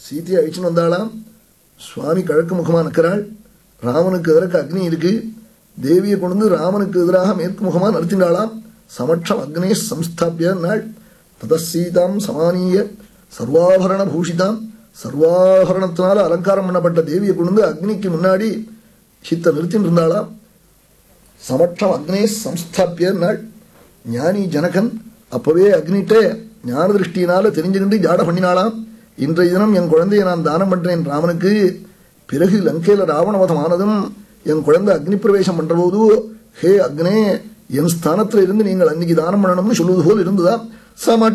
சீத்தையை அழிச்சுன்னு வந்தாளாம் சுவாமி கிழக்கு முகமா நிற்கிறாள் ராமனுக்கு எதிராக அக்னி இருக்கு தேவியை கொண்டு வந்து ராமனுக்கு எதிராக மேற்கு முகமா நிறுத்தினாளாம் சமட்சம் அக்னே சம்ஸ்தாபிய நாள் ததசீதாம் சமானிய சர்வாபரண பூஷிதாம் சர்வாபரணத்தினால அலங்காரம் பண்ணப்பட்ட தேவியை கொண்டு வந்து அக்னிக்கு முன்னாடி சித்த நிறுத்தின்னு இருந்தாளாம் சமட்சம் அக்னே சம்ஸ்தாபிய நாள் ஞானி ஜனகன் அப்பவே அக்னிட்ட ஞான திருஷ்டியினால தெரிஞ்சுக்கிட்டு ஜாட பண்ணினாளாம் இன்றைய தினம் என் குழந்தையை நான் தானம் பண்றேன் ராமனுக்கு பிறகு லங்கையில ராவணவதம் ஆனதும் என் குழந்தை அக்னி பிரவேசம் பண்ற போது ஹே அக்னே என் ஸ்தானத்துல இருந்து நீங்கள் அன்னைக்கு தானம் பண்ணணும்னு சொல்லுவது போல் இருந்ததா சம